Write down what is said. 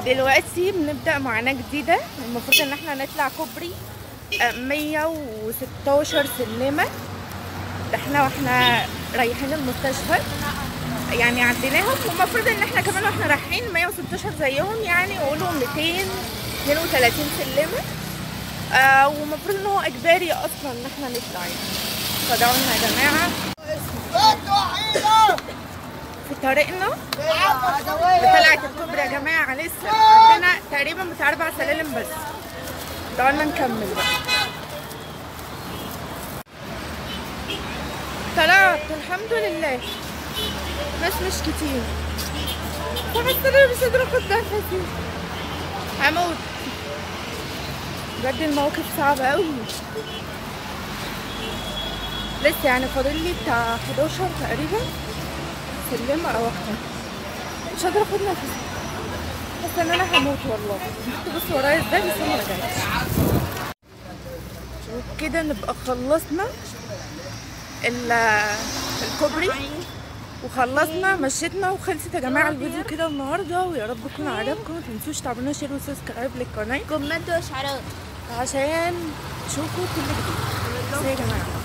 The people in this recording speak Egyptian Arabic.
ودلوقتي بنبدأ معاناة جديدة المفروض ان احنا نطلع كوبري آه، 116 سلمة ده احنا واحنا رايحين المستشفى يعني عديناهم والمفروض ان احنا كمان واحنا رايحين 116 زيهم يعني يقولوا 232 سلمة آه ومفروض ان هو اجباري اصلا ان احنا نطلع يعني فدعونا يا جماعة في طريقنا لطلعة الكوبري يا جماعة لسه عندنا تقريبا بتاع أربع سلالم بس دعونا نكمل بقى طلعت الحمد لله ناس مش كتير بحس ان انا مش قادرة اخد نفسي هموت بجد الموقف صعب قوي لسه يعني فاضل لي بتاع 11 تقريبا سلمة او اكتر مش قادرة اخد نفسي حاسة ان انا هموت والله كنت بص ورايا ازاي بس انا رجعت وبكده نبقى خلصنا ال- الكوبري وخلصنا مشيتنا وخلصت يا جماعه الفيديو كده النهارده ويا رب يكون عجبكم ما تنسوش تعملوا شير وسبسكرايب للقناه كومنت واشعارات عشان تشوفوا كل جديد بس يا جماعه